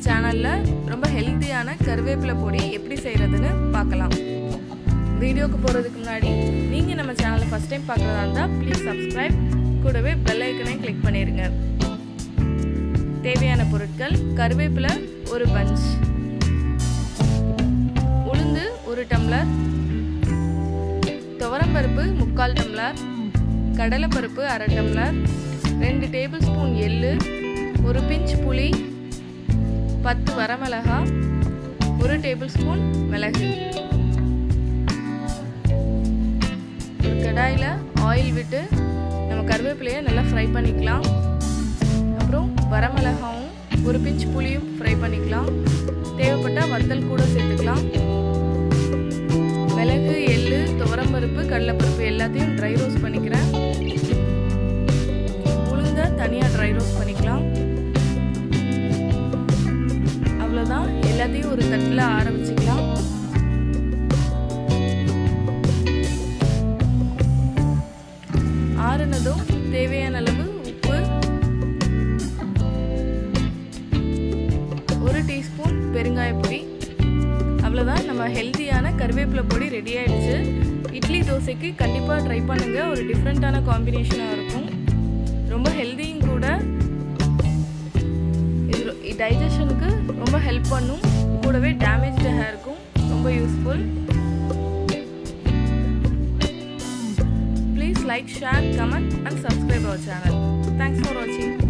சேனலில் ரொம்ப ஹெல்த்தியான கருவேப்பிலை பொடி எப்படி செய்கிறதுன்னு பார்க்கலாம் வீடியோக்கு போகிறதுக்கு முன்னாடி நீங்கள் நம்ம சேனலை ஃபஸ்ட் டைம் பார்க்குறதா இருந்தால் ப்ளீஸ் சப்ஸ்கிரைப் கூடவே பெல் ஐக்கனையும் கிளிக் பண்ணிடுங்க தேவையான பொருட்கள் கருவேப்பிலை ஒரு பஞ்ச் உளுந்து ஒரு டம்ளர் துவரம்பருப்பு முக்கால் டம்ளர் கடலைப்பருப்பு அரை டம்ளர் ரெண்டு டேபிள் ஸ்பூன் எள்ளு ஒரு பிஞ்ச் புளி பத்து வரமிளகா ஒரு டேபிள் ஸ்பூன் மிளகு ஒரு கடாயில் ஆயில் விட்டு நம்ம கருவேப்பிலையை நல்லா ஃப்ரை பண்ணிக்கலாம் அப்புறம் வரமிளகாவும் ஒரு பிஞ்ச் புளியும் ஃப்ரை பண்ணிக்கலாம் தேவைப்பட்டால் வத்தல் கூட சேர்த்துக்கலாம் மிளகு எள்ளு துவரம்பருப்பு கடலைப்பருப்பு எல்லாத்தையும் ட்ரை ரோஸ்ட் பண்ணிக்கிறேன் உளுந்த தனியாக ட்ரை ரோஸ்ட் பண்ணிக்கலாம் அவ்வளோதான் எல்லாத்தையும் ஒரு தட்டில் ஆற வச்சுக்கலாம் ஆறுனதும் தேவையான அளவு உப்பு ஒரு டீஸ்பூன் பெருங்காய பொடி அவ்வளோதான் நம்ம ஹெல்த்தியான கருவேப்பிலை பொடி ரெடி ஆயிடுச்சு இட்லி தோசைக்கு கண்டிப்பாக ட்ரை பண்ணுங்கள் ஒரு டிஃப்ரெண்ட்டான காம்பினேஷனாக இருக்கும் ரொம்ப ஹெல்த்தியும் கூட இது டைஜஷனுக்கு ரொம்ப ஹெல்ப் பண்ணும் கூடவே டேமேஜ்டு ஹேருக்கும் ரொம்ப useful please like share comment and subscribe our channel thanks for வாட்சிங்